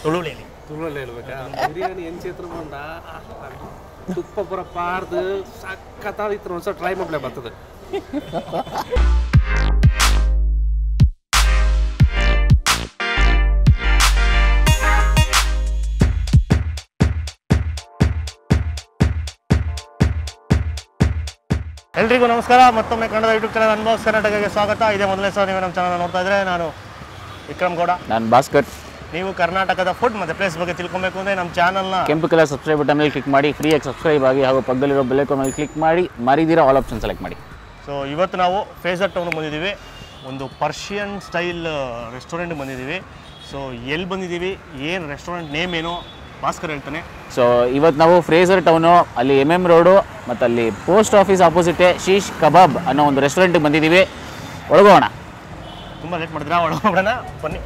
ತುಳುಳಿಲಿ ತುಳುವಲ್ಲಿ ಹೇಳ್ಬೇಕಾ ಬಿರಿಯಾನಿ ಎಂಚೇತ್ರ ಬಂದ ತುಪ್ಪ ಪುರ ಪಾರ್ದು ಸಖತ್ತಾಗಿತ್ತು ಒಂದ್ಸಲ ಟ್ರೈ ಮಾಡ್ಲೇ ಬರ್ತದೆ ಎಲ್ರಿಗೂ ನಮಸ್ಕಾರ ಮತ್ತೊಮ್ಮೆ ಕನ್ನಡ ಯೂಟ್ಯೂಬ್ ಚಾನಲ್ ಅನ್ಬಾಕ್ಸ್ ಕರ್ನಾಟಕಕ್ಕೆ ಸ್ವಾಗತ ಇದೇ ಮೊದಲನೇ ಸಲ ನೀವು ನಮ್ಮ ಚಾನಲ್ ನೋಡ್ತಾ ಇದ್ರೆ ನಾನು ವಿಕ್ರಮ್ ಗೌಡ ನಾನು ಭಾಸ್ಕರ್ ನೀವು ಕರ್ನಾಟಕದ ಫುಡ್ ಮತ್ತು ಪ್ಲೇಸ್ ಬಗ್ಗೆ ತಿಳ್ಕೊಬೇಕು ಅಂದರೆ ನಮ್ಮ ಚಾನಲ್ನ ಕೆಂಪು ಕಲರ್ ಸಬ್ಸ್ಕ್ರೈಬ್ ಬಟನ್ ಮೇಲೆ ಕ್ಲಿಕ್ ಮಾಡಿ ಫ್ರೀಯಾಗಿ ಸಬ್ಸ್ಕ್ರೈಬ್ ಆಗಿ ಹಾಗೂ ಪಕ್ಕದಲ್ಲಿರೋ ಬೆಲ್ಲೈಕಾನ್ ಮೇಲೆ ಕ್ಲಿಕ್ ಮಾಡಿ ಮರಿದಿರೋ ಆಲ್ ಆಪ್ಷನ್ ಸೆಲೆಕ್ಟ್ ಮಾಡಿ ಸೊ ಇವತ್ತು ನಾವು ಫೇಸರ್ ಟೌನ್ ಬಂದಿದ್ದೀವಿ ಒಂದು ಪರ್ಷಿಯನ್ ಸ್ಟೈಲ್ ರೆಸ್ಟೋರೆಂಟ್ಗೆ ಬಂದಿದ್ದೀವಿ ಸೊ ಎಲ್ಲಿ ಬಂದಿದ್ದೀವಿ ಏನು ರೆಸ್ಟೋರೆಂಟ್ ನೇಮ್ ಏನು ಭಾಸ್ಕರ್ ಹೇಳ್ತಾನೆ ಸೊ ಇವತ್ತು ನಾವು ಫ್ರೇಸರ್ ಟೌನು ಅಲ್ಲಿ ಎಮ್ ಎಮ್ ರೋಡು ಮತ್ತು ಅಲ್ಲಿ ಪೋಸ್ಟ್ ಆಫೀಸ್ ಆಪೋಸಿಟೇ ಶೀಶ್ ಕಬಾಬ್ ಅನ್ನೋ ಒಂದು ರೆಸ್ಟೋರೆಂಟ್ಗೆ ಬಂದಿದ್ದೀವಿ ಒಳಗೋಣ ತುಂಬ ಲೇಟ್ ಮಾಡಿದ್ರೆ ಒಳಗೋಗ್ಬಿಡೋಣ ಬನ್ನಿ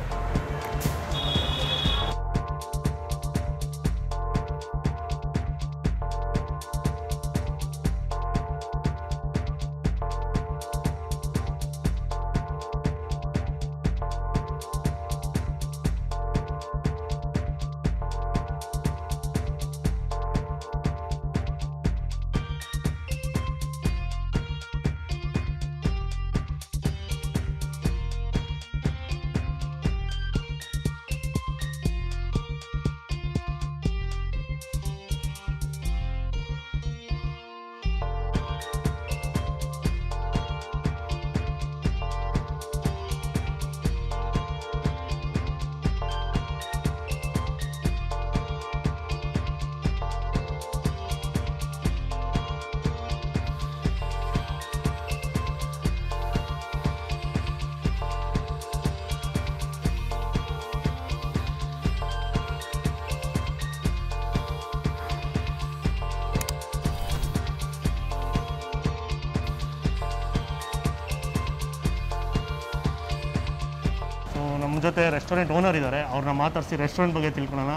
ಸೊ ನಮ್ಮ ಜೊತೆ ರೆಸ್ಟೋರೆಂಟ್ ಓನರ್ ಇದ್ದಾರೆ ಅವ್ರನ್ನ ಮಾತಾಡಿಸಿ ರೆಸ್ಟೋರೆಂಟ್ ಬಗ್ಗೆ ತಿಳ್ಕೊಳ್ಳೋಣ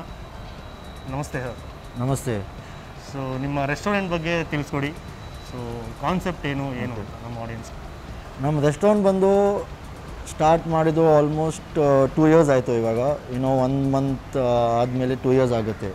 ನಮಸ್ತೆ ಸರ್ ನಮಸ್ತೆ ಸೊ ನಿಮ್ಮ ರೆಸ್ಟೋರೆಂಟ್ ಬಗ್ಗೆ ತಿಳಿಸ್ಕೊಡಿ ಸೊ ಕಾನ್ಸೆಪ್ಟ್ ಏನು ಏನು ಅಂತ ನಮ್ಮ ಆಡಿಯನ್ಸ್ ನಮ್ಮ ರೆಸ್ಟೋರೆಂಟ್ ಬಂದು ಸ್ಟಾರ್ಟ್ ಮಾಡಿದ್ದು ಆಲ್ಮೋಸ್ಟ್ ಟೂ ಇಯರ್ಸ್ ಆಯಿತು ಇವಾಗ ಇನ್ನೂ ಒನ್ ಮಂತ್ ಆದಮೇಲೆ ಟೂ ಇಯರ್ಸ್ ಆಗುತ್ತೆ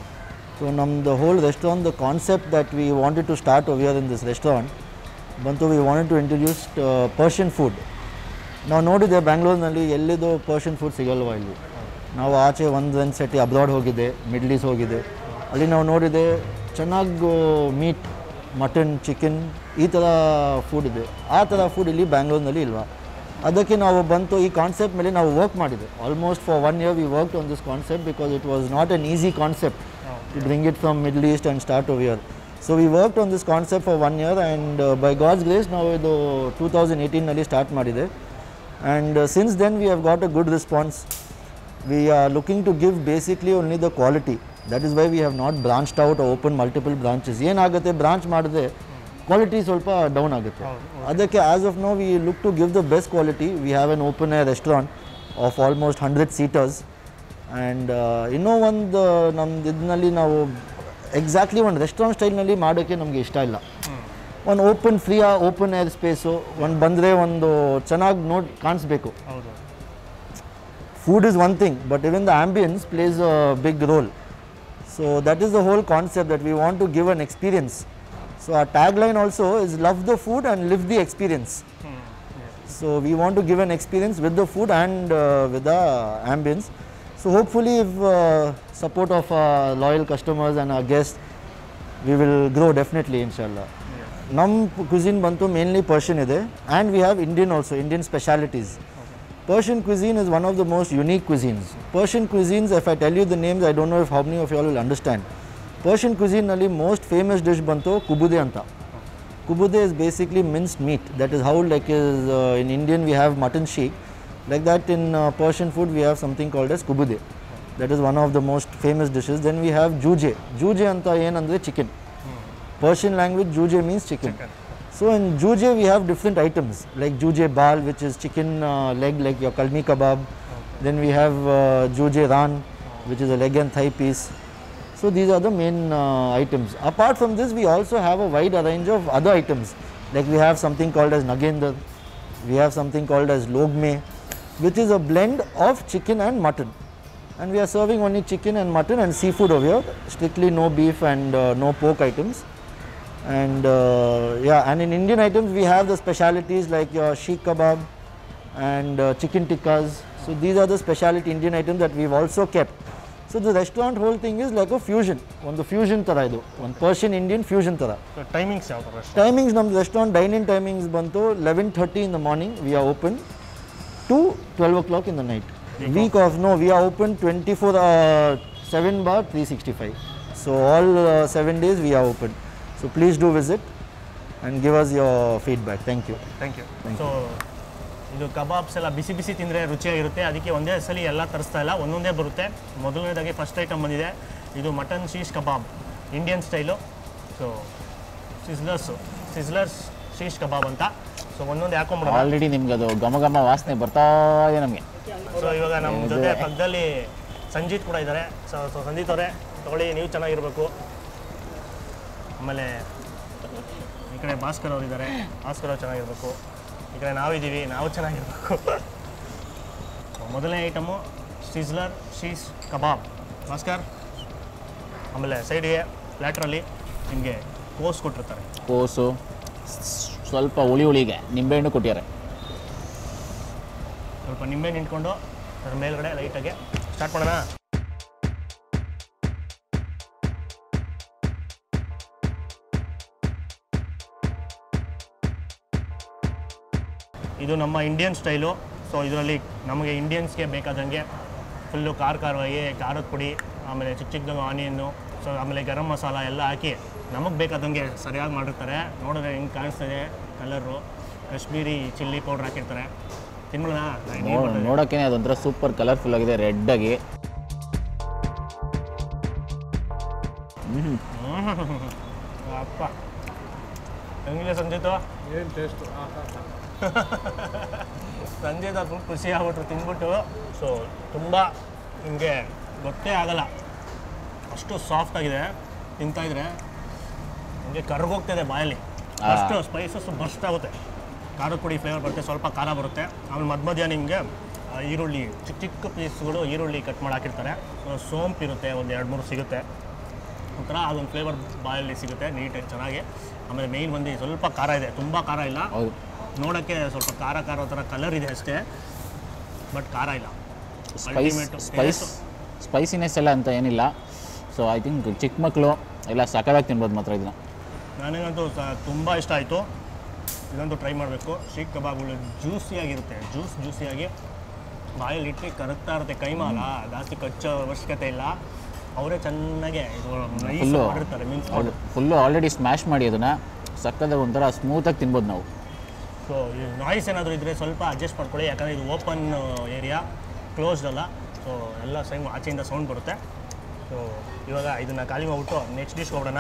ಸೊ ನಮ್ಮದು whole restaurant the concept that we wanted to start where in this restaurant ಬಂತು we wanted to introduce Persian food ನಾವು ನೋಡಿದ್ದೆ ಬ್ಯಾಂಗ್ಳೂರಿನಲ್ಲಿ ಎಲ್ಲಿದು ಪರ್ಷಿಯನ್ ಫುಡ್ ಸಿಗಲ್ವ ಇಲ್ಲಿ ನಾವು ಆಚೆ ಒಂದು ಒಂದು ಸತಿ ಅಬ್ರಾಡ್ ಹೋಗಿದ್ದೆ ಮಿಡ್ಲ್ ಈಸ್ಟ್ ಹೋಗಿದ್ದೆ ಅಲ್ಲಿ ನಾವು ನೋಡಿದೆ ಚೆನ್ನಾಗಿ ಮೀಟ್ ಮಟನ್ ಚಿಕನ್ ಈ ಥರ ಫುಡ್ ಇದೆ ಆ ಥರ ಫುಡ್ ಇಲ್ಲಿ ಬ್ಯಾಂಗ್ಳೂರಿನಲ್ಲಿ ಇಲ್ವಾ ಅದಕ್ಕೆ ನಾವು ಬಂತು ಈ ಕಾನ್ಸೆಪ್ಟ್ ಮೇಲೆ ನಾವು ವರ್ಕ್ ಮಾಡಿದೆ almost for one year we work on this concept because it was not an easy concept to bring it from Middle East and start over here. So we worked on this concept for one year and uh, by God's grace ನಾವು ಇದು two thousand ಏಯ್ಟೀನಲ್ಲಿ start ಮಾಡಿದೆ and since then we have got a good response we are looking to give basically only the quality that is why we have not branched out open multiple branches ಏನಾಗುತ್ತೆ branch ಮಾಡಿದ್ರೆ quality ಸ್ವಲ್ಪ down ಆಗುತ್ತೆ ಅದಕ್ಕೆ as of no we look to give the best quality we have an open a restaurant of almost hundred seaters and ಇನ್ನೂ ಒಂದು ನಮ್ದು ಇದರಲ್ಲಿ ನಾವು ಎಕ್ಸಾಕ್ಟ್ಲಿ ಒಂದು ರೆಸ್ಟೋರೆಂಟ್ ಸ್ಟೈಲ್ನಲ್ಲಿ ಮಾಡೋಕ್ಕೆ ನಮಗೆ ಇಷ್ಟ ಇಲ್ಲ ಒಂದು ಓಪನ್ ಫ್ರೀಯಾ ಓಪನ್ ಏರ್ ಸ್ಪೇಸು ಒಂದು ಬಂದರೆ ಒಂದು ಚೆನ್ನಾಗಿ ನೋಡಿ ಕಾಣಿಸ್ಬೇಕು ಹೌದು food is one thing but even the ambience plays a big role so that is the whole concept that we want to give an experience so our tagline also is love the food and live the experience so we want to give an experience with the food and uh, with the ambience so hopefully if uh, support of our loyal customers and our guests we will grow definitely inshallah ನಮ್ಮ cuisine ಬಂತು mainly Persian ಇದೆ and we have Indian also Indian specialities Persian cuisine is one of the most unique cuisines. Persian cuisines, if I tell you the names, I don't know if how many of you all will understand. Persian cuisine ನಲ್ಲಿ most famous dish ಬಂತು ಕುಬುದೆ ಅಂತ ಕುಬುದೆ is basically minced meat. That is how like is uh, in Indian we have mutton sheik. Like that in uh, Persian food we have something called as kubude. That is one of the most famous dishes. Then we have juje. Juje ಅಂತ ಏನಂದ್ರೆ chicken. Persian language juje means chicken. So in juje we have different items like juje bal which is chicken uh, leg like your kalmi kebab. Then we have uh, juje ran which is a leg and thigh piece. So these are the main uh, items. Apart from this we also have a wide range of other items like we have something called as nagendar. We have something called as logme which is a blend of chicken and mutton. And we are serving only chicken and mutton and seafood over here. Strictly no beef and uh, no pork items. And uh, yeah, and in Indian items we have the specialities like your sheikh kebab and uh, chicken tikkas. So these are the specialty Indian items that we've also kept. So the restaurant whole thing is like a fusion, ಒಂದು fusion ಥರ ಇದು ಒಂದು Persian Indian fusion ಥರ timings ಯಾವ ಥರ timings ನಮ್ದು restaurant dining timings ಬಂತು eleven thirty in the morning we are open to twelve o'clock in the night week off no we are open twenty four seven bar three sixty five so all seven days we are open so please do visit and give us your feedback thank you thank you so ಇದು kebabs ಎಲ್ಲ ಬಿಸಿ ಬಿಸಿ ತಿಂದರೆ ರುಚಿಯಾಗಿರುತ್ತೆ ಅದಕ್ಕೆ ಒಂದೇ ಸಲ ಎಲ್ಲ ತರಿಸ್ತಾ ಇಲ್ಲ ಒಂದೊಂದೇ ಬರುತ್ತೆ ಮೊದಲನೇದಾಗಿ ಫಸ್ಟ್ ಐಟಮ್ ಬಂದಿದೆ ಇದು mutton shish kebab Indian style so sizzlers sizzlers shish kebab ಅಂತ ಸೊ ಒಂದೊಂದು ಹಾಕೊಂಬಿಡೋಣ ಆಲ್ರೆಡಿ ನಿಮ್ಗೆ ಅದು ಘಮ ಘಮ ವಾಸನೆ ಬರ್ತಾ ಇದೆ ನಮಗೆ ಸೊ ಇವಾಗ ನಮ್ಮ ಜೊತೆ ಪಕ್ಕದಲ್ಲಿ ಸಂಜೀತ್ ಕೂಡ ಇದ್ದಾರೆ ಸೊ ಸೊ ಸಂಜೀತ್ ಅವರೇ ತಗೊಳ್ಳಿ ನೀವು ಚೆನ್ನಾಗಿರ್ಬೇಕು ಆಮೇಲೆ ಈ ಕಡೆ ಭಾಸ್ಕರ್ ಅವರು ಇದ್ದಾರೆ ಭಾಸ್ಕರ್ ಅವ್ರು ಚೆನ್ನಾಗಿರ್ಬೇಕು ಈ ಕಡೆ ನಾವಿದ್ದೀವಿ ನಾವು ಚೆನ್ನಾಗಿರ್ಬೇಕು ಮೊದಲನೇ item sizzler shish kebab Bhaskar ಆಮೇಲೆ ಸೈಡ್ಗೆ ಪ್ಲ್ಯಾಟ್ರಲ್ಲಿ ನಿಮಗೆ ಕೋಸ್ ಕೊಟ್ಟಿರ್ತಾರೆ ಕೋಸು ಸ್ವಲ್ಪ ಹುಳಿ ಹುಳಿಗೆ ನಿಂಬೆಹಣ್ಣು ಕೊಟ್ಟಿದ್ದಾರೆ ಸ್ವಲ್ಪ ನಿಂಬೆ ನಿಂತ್ಕೊಂಡು ಅದ್ರ ಮೇಲ್ಗಡೆ ಲೈಟಾಗೆ ಸ್ಟಾರ್ಟ್ ಮಾಡೋಣ ಇದು ನಮ್ಮ ಇಂಡಿಯನ್ ಸ್ಟೈಲು ಸೊ ಇದರಲ್ಲಿ ನಮಗೆ ಇಂಡಿಯನ್ಸ್ಗೆ ಬೇಕಾದಂಗೆ ಫುಲ್ಲು ಖಾರ ಖಾರವಾಗಿ ಖಾರದ ಪುಡಿ ಆಮೇಲೆ ಚಿಕ್ಕ ಚಿಕ್ಕದಾಗ ಆನಿಯನ್ನು ಸೊ ಆಮೇಲೆ ಗರಂ ಮಸಾಲ ಎಲ್ಲ ಹಾಕಿ ನಮಗೆ ಬೇಕಾದಂಗೆ ಸರಿಯಾಗಿ ಮಾಡಿರ್ತಾರೆ ನೋಡಿದ್ರೆ ಹೆಂಗೆ ಕಾಣಿಸ್ತದೆ ಕಲರು ಕಾಶ್ಮೀರಿ ಚಿಲ್ಲಿ ಪೌಡ್ರ್ ಹಾಕಿರ್ತಾರೆ ತಿನ್ಬಿಡೋಣ ನೋಡೋಕ್ಕೇ ಅದೊಂಥರ ಸೂಪರ್ ಕಲರ್ಫುಲ್ ಆಗಿದೆ ರೆಡ್ ಆಗಿ ಅಪ್ಪ ಹೆಂಗಿದೆ ಸಂಜಿತು ಏನು ಟೇಸ್ಟು ಸಂಜೆದ ತುಂಬ ಖುಷಿ ಆಗ್ಬಿಟ್ರು ತಿಂದ್ಬಿಟ್ಟು ಸೊ ತುಂಬ ನಿಮಗೆ ಗೊತ್ತೇ ಆಗಲ್ಲ ಅಷ್ಟು ಸಾಫ್ಟ್ ಆಗಿದೆ ತಿಂತಾ ಇದ್ರೆ ನಿಮಗೆ ಕರ್ಗೋಗ್ತದೆ ಬಾಯಲ್ಲಿ ಆ. ಅಷ್ಟು ಸ್ಪೈಸಸ್ ಬರ್ಸ್ಟ್ ಆಗುತ್ತೆ ಖಾರದ ಪುಡಿ ಫ್ಲೇವರ್ ಬರುತ್ತೆ ಸ್ವಲ್ಪ ಖಾರ ಬರುತ್ತೆ ಆಮೇಲೆ ಮಧ್ಯ ಮಧ್ಯ ನಿಮಗೆ ಆ, ಈರುಳ್ಳಿ ಚಿಕ್ಕ ಚಿಕ್ಕ ಪೀಸ್ಗಳು ಈರುಳ್ಳಿ ಕಟ್ ಮಾಡಿ ಹಾಕಿರ್ತಾರೆ ಸೊ ಸೋಂಪು ಇರುತ್ತೆ ಒಂದು ಎರಡು ಮೂರು ಸಿಗುತ್ತೆ ಒಂಥರ ಅದೊಂದು ಫ್ಲೇವರ್ ಬಾಯಲ್ಲಿ ಸಿಗುತ್ತೆ ನೀಟಾಗಿ ಚೆನ್ನಾಗಿ ಆಮೇಲೆ ಮೇಯ್ನ್ ಬಂದು ಸ್ವಲ್ಪ ಖಾರ ಇದೆ ತುಂಬ ಖಾರ ಇಲ್ಲ ಹೌದು ನೋಡೋಕ್ಕೆ ಸ್ವಲ್ಪ ಖಾರ ಖಾರ ಥರ ಕಲರ್ ಇದೆ ಅಷ್ಟೇ ಬಟ್ ಖಾರ ಇಲ್ಲ ಸ್ಪೈಸ್ Ultimate. ಸ್ಪೈಸ್ ಸ್ಪೈಸಿನೆಸ್ ಎಲ್ಲ ಅಂತ ಏನಿಲ್ಲ ಸೊ ಐ ಥಿಂಕ್ ಚಿಕ್ಕ ಮಕ್ಕಳು ಎಲ್ಲ ಸಕಲಾಗಿ ತಿನ್ಬೋದು ಮಾತ್ರ ಇದನ್ನ ನನಗಂತೂ ಸ ತುಂಬ ಇಷ್ಟ ಆಯಿತು ಇದಂತೂ ಟ್ರೈ ಮಾಡಬೇಕು ಶೀಖ್ ಕಬಾಬ್ಗಳು ಜ್ಯೂಸಿಯಾಗಿರುತ್ತೆ ಜ್ಯೂಸ್ ಜ್ಯೂಸಿಯಾಗಿ ಬಾಯಲ್ಲಿ ಇಟ್ಟು ಕರಗ್ತಾ ಇರುತ್ತೆ ಕೈಮಾಲ ಜಾಸ್ತಿ ಕಚ್ಚೋ ಅವಶ್ಯಕತೆ ಇಲ್ಲ ಅವರೇ ಚೆನ್ನಾಗೆ ಇದು ನೈಸ್ ಫುಲ್ಲು ಮಾಡಿರ್ತಾರೆ ಮಿನ್ಸ್ ಮಾಡಿ ಫುಲ್ಲು ಆಲ್ರೆಡಿ ಸ್ಮ್ಯಾಶ್ ಮಾಡಿ ಅದನ್ನು ಸಕ್ಕದಾಗ ಒಂಥರ ಸ್ಮೂತಾಗಿ ತಿನ್ಬೋದು ನಾವು ಸೊ ಈ ನಾಯ್ಸ್ ಏನಾದರೂ ಇದ್ದರೆ ಸ್ವಲ್ಪ ಅಡ್ಜಸ್ಟ್ ಮಾಡ್ಕೊಳ್ಳಿ ಯಾಕಂದರೆ ಇದು ಓಪನ್ ಏರಿಯಾ ಕ್ಲೋಸ್ಡ್ ಅಲ್ಲ ಸೊ ಎಲ್ಲ ಸೈಮ್ ಆಚೆಯಿಂದ ಸೌಂಡ್ ಬರುತ್ತೆ ಸೊ ಇವಾಗ ಇದನ್ನು ಖಾಲಿ ಮಾಡ್ಬಿಟ್ಟು ನೆಕ್ಸ್ಟ್ ಡಿಶ್ ಹೋಗೋಣ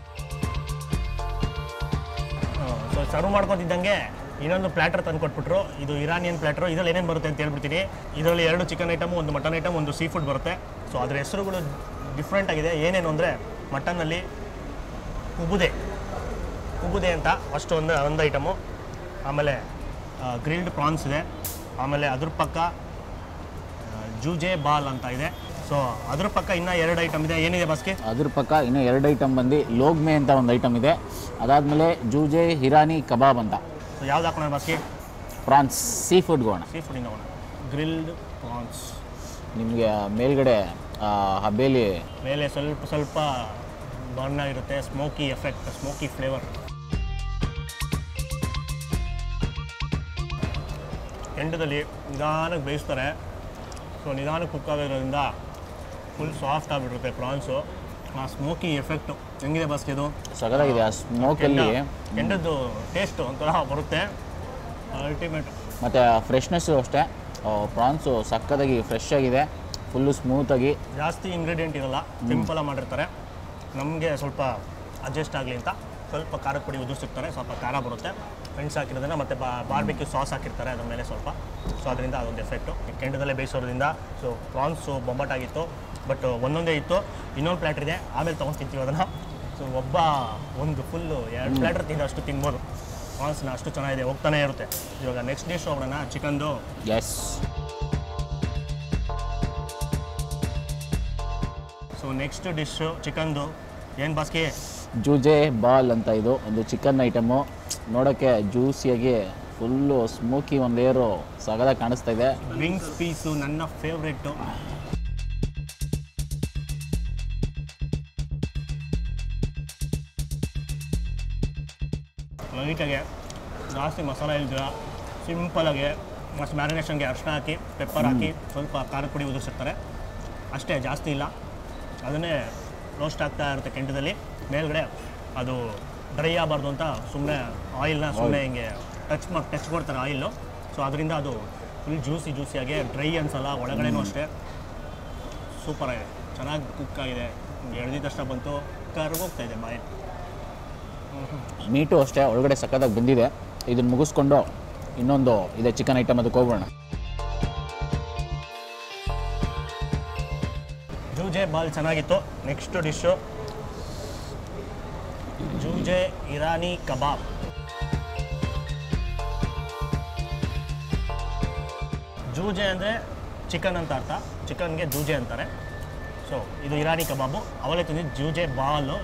ಸೊ ಸರ್ವ್ ಮಾಡ್ಕೊತಿದ್ದಂಗೆ ಇನ್ನೊಂದು ಪ್ಲ್ಯಾಟರ್ ತಂದು ಕೊಟ್ಬಿಟ್ರು ಇದು ಇರಾನಿಯನ್ ಪ್ಲ್ಯಾಟ್ರು ಇದರಲ್ಲಿ ಏನೇನು ಬರುತ್ತೆ ಅಂತ ಹೇಳ್ಬಿಡ್ತೀನಿ ಇದರಲ್ಲಿ ಎರಡು ಚಿಕನ್ ಐಟಮು ಒಂದು ಮಟನ್ ಐಟಮ್ ಒಂದು ಸೀ ಫುಡ್ ಬರುತ್ತೆ ಸೊ ಅದರ ಹೆಸರುಗಳು ಡಿಫ್ರೆಂಟ್ ಆಗಿದೆ ಏನೇನು ಅಂದರೆ ಮಟನ್ನಲ್ಲಿ ಕುಬುದೆ ಕುಬುದೆ ಅಂತ ಫಸ್ಟ್ ಒಂದು ಒಂದು ಐಟಮು ಆಮೇಲೆ ಗ್ರಿಲ್ಡ್ ಪ್ರಾನ್ಸ್ ಇದೆ ಆಮೇಲೆ ಅದ್ರ ಪಕ್ಕ ಆ, ಜೂಜೆ ಬಾಲ್ ಅಂತ ಇದೆ ಸೊ ಅದ್ರ ಪಕ್ಕ ಇನ್ನೂ ಎರಡು ಐಟಮ್ ಇದೆ ಏನಿದೆ ಬಾಸ್ಗೆ ಅದ್ರ ಪಕ್ಕ ಇನ್ನೂ ಎರಡು ಐಟಮ್ ಬಂದು ಲೋಗ್ಮೆ ಅಂತ ಒಂದು ಐಟಮ್ ಇದೆ ಅದಾದಮೇಲೆ ಜೂಜೆ ಹಿರಾನಿ ಕಬಾಬ್ ಅಂತ ಸೊ ಯಾವ್ದು ಹಾಕೋಣ ಬಾಸ್ಗೆ ಪ್ರಾನ್ಸ್ ಸೀ ಫುಡ್ಗೆ ಹೋಗೋಣ ಸೀ ಫುಡ್ ಹೋಗೋಣ ಗ್ರಿಲ್ಡ್ ಪ್ರಾನ್ಸ್ ನಿಮಗೆ ಮೇಲ್ಗಡೆ ಆ, ಹಬೇಲಿ ಮೇಲೆ ಸ್ವಲ್ಪ ಸ್ವಲ್ಪ ಬಣ್ಣ ಇರುತ್ತೆ ಸ್ಮೋಕಿ ಎಫೆಕ್ಟ್ ಸ್ಮೋಕಿ ಫ್ಲೇವರ್ ಎಂಡದಲ್ಲಿ ನಿಧಾನಕ್ಕೆ ಬೇಯಿಸ್ತಾರೆ ಸೊ ನಿಧಾನಕ್ಕೆ ಕುಕ್ ಆಗೋದ್ರಿಂದ ಫುಲ್ ಸಾಫ್ಟ್ ಆಗಿಬಿಡುತ್ತೆ ಪ್ರಾನ್ಸು ಆ ಸ್ಮೋಕಿ ಎಫೆಕ್ಟು ಹೆಂಗಿದೆ ಬಾಸ್ಗೆ ಇದು ಸಗದಾಗಿದೆ ಆ ಸ್ಮೋಕಲ್ಲಿ ಕೆಂಡದ್ದು ಟೇಸ್ಟು ಒಂಥರ ಬರುತ್ತೆ ಅಲ್ಟಿಮೇಟ್ ಮತ್ತು ಫ್ರೆಶ್ನೆಸ್ಸು ಅಷ್ಟೇ ಪ್ರಾನ್ಸು ಸಕ್ಕದಾಗಿ ಫ್ರೆಶ್ ಆಗಿದೆ ಫುಲ್ಲು ಸ್ಮೂತಾಗಿ ಜಾಸ್ತಿ ಇಂಗ್ರೀಡಿಯೆಂಟ್ ಇರಲ್ಲ ಸಿಂಪಲಾಗಿ ಮಾಡಿರ್ತಾರೆ ನಮಗೆ ಸ್ವಲ್ಪ ಅಡ್ಜಸ್ಟ್ ಆಗಲಿ ಅಂತ ಸ್ವಲ್ಪ ಖಾರದ ಪುಡಿ ಉದುರಿಸಿರ್ತಾರೆ ಸ್ವಲ್ಪ ಖಾರ ಬರುತ್ತೆ ಮೆಣಸು ಹಾಕಿರೋದನ್ನ ಮತ್ತು ಬಾ ಬಾರ್ಬಿಕ್ಯೂ ಸಾಸ್ ಹಾಕಿರ್ತಾರೆ ಅದ್ರ ಮೇಲೆ ಸ್ವಲ್ಪ ಸೊ ಅದರಿಂದ ಅದೊಂದು ಎಫೆಕ್ಟು ಕೆಂಡದಲ್ಲೇ ಬೇಯಿಸೋದ್ರಿಂದ ಸೊ ಪ್ರಾನ್ಸು ಬೊಂಬಾಟಾಗಿತ್ತು ಬಟ್ ಒಂದೊಂದೇ ಇತ್ತು ಇನ್ನೊಂದು ಪ್ಲ್ಯಾಟ್ರ್ ಇದೆ ಆಮೇಲೆ ತೊಗೊಂಡು ತಿಂತೀವಿ ಅದನ್ನು ಸೊ ಒಬ್ಬ ಒಂದು ಫುಲ್ಲು ಎರಡು ಪ್ಲ್ಯಾಟ್ರ್ ತಿಂದು ಅಷ್ಟು ತಿನ್ಬೋದು ಪ್ರಾನ್ಸ್ನ ಅಷ್ಟು ಚೆನ್ನಾಗಿದೆ ಹೋಗ್ತಾನೆ ಇರುತ್ತೆ ಇವಾಗ ನೆಕ್ಸ್ಟ್ ಡಿಶ್ ಹೋಗೋಣ ಚಿಕನ್ದು ಎಸ್ ಸೊ ನೆಕ್ಸ್ಟ್ ಡಿಶ್ಶು ಚಿಕನ್ದು ಏನು ಬಾಸ್ಕಿ ಜೂಜೆ ಬಾಲ್ ಅಂತ ಇದು ಒಂದು ಚಿಕನ್ ಐಟಮು ನೋಡೋಕ್ಕೆ ಜ್ಯೂಸಿಯಾಗಿ ಫುಲ್ಲು ಸ್ಮೋಕಿ ಒಂದು ಲೇಯರು ಸಗದಾಗಿ ಕಾಣಿಸ್ತಾ ಇದೆ ವಿಂಗ್ಸ್ ಪೀಸು ನನ್ನ ಫೇವ್ರೆಟ್ಟು ಲೈಟಾಗೆ ಜಾಸ್ತಿ ಮಸಾಲೆ ಇಲ್ದಿರ ಸಿಂಪಲಾಗಿ ಮತ್ತು ಮ್ಯಾರಿನೇಷನ್ಗೆ ಅರ್ಶಿನ ಹಾಕಿ ಪೆಪ್ಪರ್ ಹಾಕಿ ಸ್ವಲ್ಪ ಖಾರದ ಪುಡಿ ಉದುರಿಸಿರ್ತಾರೆ ಅಷ್ಟೇ ಜಾಸ್ತಿ ಇಲ್ಲ ಅದನ್ನೇ ರೋಸ್ಟ್ ಆಗ್ತಾ ಇರುತ್ತೆ ಕೆಂಡದಲ್ಲಿ ಮೇಲ್ಗಡೆ ಅದು ಡ್ರೈ ಆಗಬಾರ್ದು ಅಂತ ಸುಮ್ಮನೆ ಆಯಿಲ್ನ ಸುಮ್ಮನೆ ಹಿಂಗೆ ಟಚ್ ಮಾಡಿ ಟಚ್ ಕೊಡ್ತಾರೆ ಆಯಿಲು ಸೊ ಅದರಿಂದ ಅದು ಫುಲ್ ಜ್ಯೂಸಿ ಜ್ಯೂಸಿಯಾಗಿ ಡ್ರೈ ಅನ್ಸಲ್ಲ ಒಳಗಡೆನೂ ಅಷ್ಟೇ ಸೂಪರ್ ಆಗಿದೆ ಚೆನ್ನಾಗಿ ಕುಕ್ ಆಗಿದೆ ಎಳ್ದಿದ ತಕ್ಷಣ ಬಂತು ಕರ್ಗೋಗ್ತಾ ಇದೆ ಬಾಯಿ ಮೀಟು ಅಷ್ಟೇ ಒಳಗಡೆ ಸಕ್ಕತ್ತಾಗಿ ಬಂದಿದೆ ಇದನ್ನು ಮುಗಿಸ್ಕೊಂಡು ಇನ್ನೊಂದು ಇದೆ ಚಿಕನ್ ಐಟಮ್ ಅದಕ್ಕೆ ಹೋಗೋಣ ಜೂಜೆ ಬಾಲ್ ಚೆನ್ನಾಗಿತ್ತು ನೆಕ್ಸ್ಟ್ ಡಿಶ್ಶು ಜೂಜೆ ಇರಾನಿ ಕಬಾಬ್ ಜೂಜೆ ಅಂದರೆ ಚಿಕನ್ ಅಂತ ಅರ್ಥ ಚಿಕನ್ಗೆ ಜೂಜೆ ಅಂತಾರೆ ಸೊ ಇದು ಇರಾನಿ ಕಬಾಬು ಅವಲೇ ತಿಂದಿದ್ದು ಜೂಜೆ ಬಾಲು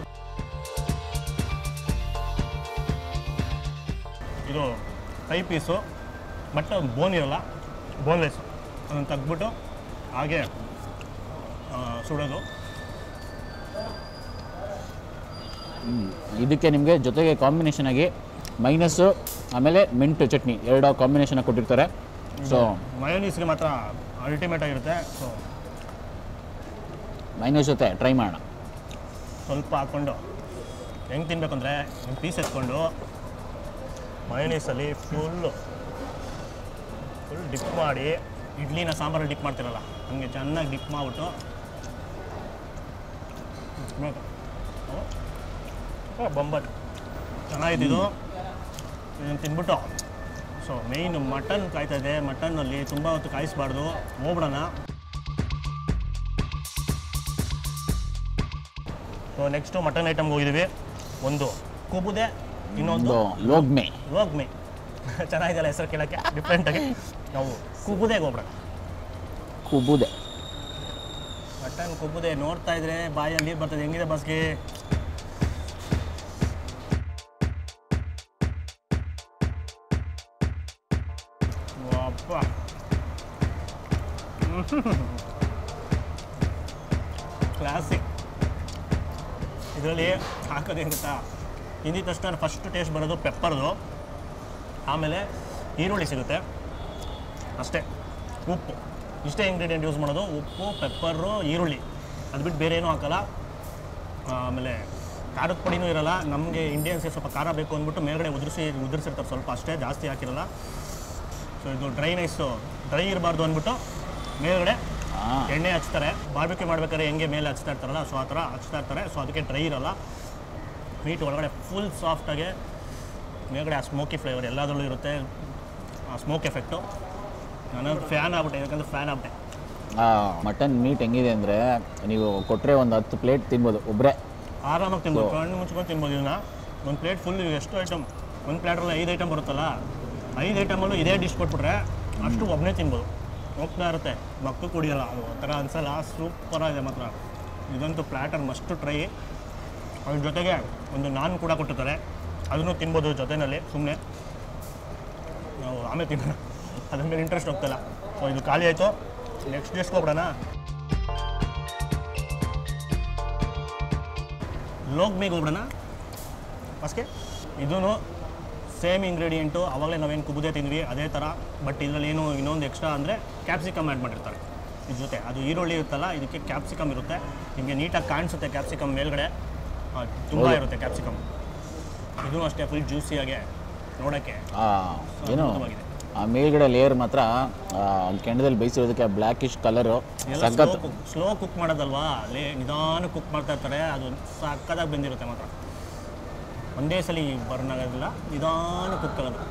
ಇದು ಕೈ ಪೀಸು ಬಟ್ ಬೋನ್ ಇರಲ್ಲ ಬೋನ್ಲೆಸ್ ಅದನ್ನು ತೆಗ್ದ್ಬಿಟ್ಟು ಹಾಗೆ ಆ, ಸುಡೋದು ಇದಕ್ಕೆ ನಿಮಗೆ ಜೊತೆಗೆ ಕಾಂಬಿನೇಷನ್ ಆಗಿ ಮೈನಸ್ಸು ಆಮೇಲೆ ಮಿಂಟ್ ಚಟ್ನಿ ಎರಡು ಕಾಂಬಿನೇಷನ್ ಕೊಟ್ಟಿರ್ತಾರೆ ಸೊ ಮಯೋನೀಸ್ಗೆ ಮಾತ್ರ ಅಲ್ಟಿಮೇಟ್ ಆಗಿರುತ್ತೆ ಸೊ ಮೈನಸ್ ಜೊತೆ ಟ್ರೈ ಮಾಡೋಣ ಸ್ವಲ್ಪ ಹಾಕ್ಕೊಂಡು ಹೆಂಗೆ ತಿನ್ಬೇಕು ಅಂದರೆ ಒಂದು ಪೀಸ್ ಎತ್ಕೊಂಡು ಮಯೋನೀಸಲ್ಲಿ ಫುಲ್ಲು ಫುಲ್ ಡಿಪ್ ಮಾಡಿ ಇಡ್ಲಿನ ಸಾಂಬಾರಲ್ಲಿ ಡಿಪ್ ಮಾಡ್ತಿರಲ್ಲ ಹಂಗೆ ಚೆನ್ನಾಗಿ ಡಿಪ್ ಮಾಡಿಬಿಟ್ಟು ಬೊಂಬಟ್ ಚೆನ್ನಾಗಿದೆ ಇದು ಇದನ್ನು ತಿನ್ಬಿಟ್ಟು ಸೊ ಮೇಯ್ನು ಮಟನ್ ಕಾಯ್ತಾ ಇದೆ ಮಟನ್ನಲ್ಲಿ ತುಂಬ ಹೊತ್ತು ಕಾಯಿಸ್ಬಾರ್ದು ಹೋಗ್ಬಿಡೋಣ ಸೊ ನೆಕ್ಸ್ಟು ಮಟನ್ ಐಟಮ್ಗೆ ಹೋಗಿದ್ದೀವಿ ಒಂದು ಕುಬುದೆ ಇನ್ನೊಂದು ಒಂದು ಲೋಗ್ಮೆ ಲೋಗ್ಮೆ ಚೆನ್ನಾಗಿದೆಯಲ್ಲ ಹೆಸರು ಕೇಳೋಕ್ಕೆ ಡಿಫ್ರೆಂಟಾಗಿ ನಾವು ಕುಬುದೆಗೆ ಹೋಗ್ಬಿಡೋಣ ಕುಬುದೆ ಮಟನ್ ಕುಬುದೆ ನೋಡ್ತಾ ಇದ್ರೆ ಬಾಯಲ್ಲಿ ನೀರು ಬರ್ತದೆ ಹೆಂಗಿದೆ ಬಸ್ಗೆ ಅಪ್ಪ ಕ್ಲಾಸಿಕ್ ಇದರಲ್ಲಿ ಹಾಕೋದೇನು ಗೊತ್ತಾ ತಿಂದಿದ ತಕ್ಷಣ ಫಸ್ಟ್ ಟೇಸ್ಟ್ ಬರೋದು ಪೆಪ್ಪರ್ದು ಆಮೇಲೆ ಈರುಳ್ಳಿ ಸಿಗುತ್ತೆ ಅಷ್ಟೇ ಉಪ್ಪು ಇಷ್ಟೇ ಇಂಗ್ರೀಡಿಯೆಂಟ್ ಯೂಸ್ ಮಾಡೋದು ಉಪ್ಪು ಪೆಪ್ಪರು ಈರುಳ್ಳಿ ಅದು ಬಿಟ್ಟು ಬೇರೆ ಏನೂ ಹಾಕಲ್ಲ ಆಮೇಲೆ ಖಾರದ ಪುಡಿನೂ ಇರಲ್ಲ ನಮಗೆ ಇಂಡಿಯನ್ಸ್ಗೆ ಸ್ವಲ್ಪ ಖಾರ ಬೇಕು ಅಂದ್ಬಿಟ್ಟು ಮೇಲ್ಗಡೆ ಉದುರಿಸಿ ಉದುರಿಸಿರ್ತಾರೆ ಸ್ವಲ್ಪ ಅಷ್ಟೇ ಜಾಸ್ತಿ ಹಾಕಿರಲ್ಲ ಸೊ ಇದು ಡ್ರೈ ನೈಸು ಡ್ರೈ ಇರಬಾರ್ದು ಅಂದ್ಬಿಟ್ಟು ಮೇಲ್ಗಡೆ ಹಾಂ ಎಣ್ಣೆ ಹಚ್ತಾರೆ ಬಾರ್ಬಿಕ್ಯೂ ಮಾಡ್ಬೇಕಾದ್ರೆ ಹೆಂಗೆ ಮೇಲೆ ಹಚ್ತಾ ಇರ್ತಾರಲ್ಲ ಸೊ ಆ ಥರ ಹಚ್ತಾ ಇರ್ತಾರೆ ಸೊ ಅದಕ್ಕೆ ಡ್ರೈ ಇರಲ್ಲ ಮೀಟ್ ಒಳಗಡೆ ಫುಲ್ ಸಾಫ್ಟಾಗಿ ಮೇಲ್ಗಡೆ ಆ ಸ್ಮೋಕಿ ಫ್ಲೇವರ್ ಎಲ್ಲದರಲ್ಲೂ ಇರುತ್ತೆ ಆ ಸ್ಮೋಕ್ ಎಫೆಕ್ಟು ನಾನು ಫ್ಯಾನ್ ಆಗ್ಬಿಟ್ಟೆ ಯಾಕಂದ್ರೆ ಫ್ಯಾನ್ ಆಗ್ಬಿಟ್ಟೆ ಮಟನ್ ಮೀಟ್ ಹೆಂಗಿದೆ ಅಂದರೆ ನೀವು ಕೊಟ್ಟರೆ ಒಂದು ಹತ್ತು ಪ್ಲೇಟ್ ತಿನ್ಬೋದು ಒಬ್ಬರೇ ಆರಾಮಾಗಿ ತಿನ್ಬೋದು ಕಣ್ಣು ಮುಚ್ಕೊಂಡು ತಿನ್ಬೋದು ಇದನ್ನ ಒಂದು ಪ್ಲೇಟ್ ಫುಲ್ ಎಷ್ಟು ಐಟಮ್ ಒಂದು ಪ್ಲೇಟ್ರಲ್ಲಿ ಐದು ಐಟಮ್ ಬರುತ್ತಲ್ಲ ಐದು ಐಟಮಲ್ಲೂ ಇದೇ ಡಿಶ್ ಕೊಟ್ಬಿಟ್ರೆ ಅಷ್ಟು ಒಬ್ಬನೇ ತಿನ್ಬೋದು ಹೋಗ್ತಾ ಇರುತ್ತೆ ಮಕ್ಕಳು ಕುಡಿಯಲ್ಲ ಅದು ಆ ಥರ ಅನ್ಸಲ್ಲ ಸೂಪರ್ ಆಗಿದೆ ಮಾತ್ರ ಇದಂತೂ ಪ್ಲ್ಯಾಟರ್ ಮಸ್ಟು ಟ್ರೈ ಅದ್ರ ಜೊತೆಗೆ ಒಂದು ನಾನ್ ಕೂಡ ಕೊಟ್ಟಿರ್ತಾರೆ ಅದನ್ನು ತಿನ್ಬೋದು ಜೊತೆಯಲ್ಲಿ ಸುಮ್ಮನೆ ನಾವು ಆಮೇಲೆ ತಿನ್ನೋಣ ಅದ್ರ ಮೇಲೆ ಇಂಟ್ರೆಸ್ಟ್ ಹೋಗ್ತಲ್ಲ ಸೊ ಇದು ಖಾಲಿ ಆಯಿತು ನೆಕ್ಸ್ಟ್ ಡಿಶ್ಗೆ ಹೋಗ್ಬಿಡೋಣ ಲೋಗ್ಮಿಗೆ ಹೋಗ್ಬಿಡೋಣ ಫಸ್ಟ್ಗೆ ಇದೂ ಸೇಮ್ ಇಂಗ್ರೀಡಿಯೆಂಟು ಆವಾಗಲೇ ನಾವೇನು ಕುಬುದೆ ತಿಂದ್ವಿ ಅದೇ ಥರ ಬಟ್ ಇದರಲ್ಲಿ ಏನು ಇನ್ನೊಂದು ಎಕ್ಸ್ಟ್ರಾ ಅಂದರೆ ಕ್ಯಾಪ್ಸಿಕಮ್ ಆ್ಯಡ್ ಮಾಡಿರ್ತಾರೆ ಇದ್ರ ಜೊತೆ ಅದು ಈರುಳ್ಳಿ ಇರುತ್ತಲ್ಲ ಇದಕ್ಕೆ ಕ್ಯಾಪ್ಸಿಕಮ್ ಇರುತ್ತೆ ನಿಮಗೆ ನೀಟಾಗಿ ಕಾಣಿಸುತ್ತೆ ಕ್ಯಾಪ್ಸಿಕಮ್ ಮೇಲ್ಗಡೆ ತುಂಬ ಇರುತ್ತೆ ಕ್ಯಾಪ್ಸಿಕಮ್ ಇದೂ ಅಷ್ಟೇ ಫುಲ್ ಜ್ಯೂಸಿಯಾಗೆ ನೋಡೋಕ್ಕೆ ಆ, ಏನು ಅದ್ಭುತವಾಗಿದೆ. ಆ ಮೇಲ್ಗಡೆ ಲೇಯರ್ ಮಾತ್ರ ಆ, ಕೆಂಡದಲ್ಲಿ ಬೇಯಿಸಿರೋದಕ್ಕೆ ಬ್ಲ್ಯಾಕಿಶ್ ಕಲರು ಎಲ್ಲ ಸಖತ್ ಸ್ಲೋ ಸ್ಲೋ ಕುಕ್ ಮಾಡೋದಲ್ವಾ ಲೇ ನಿಧಾನ ಕುಕ್ ಮಾಡ್ತಾ ಇರ್ತಾರೆ ಅದು ಸಕ್ಕದಾಗಿ ಬಂದಿರುತ್ತೆ ಮಾತ್ರ ಒಂದೇ ಸಲ ಬರ್ನ್ ಆಗೋದಿಲ್ಲ ನಿಧಾನ ಕುಕ್ ಆಗೋದು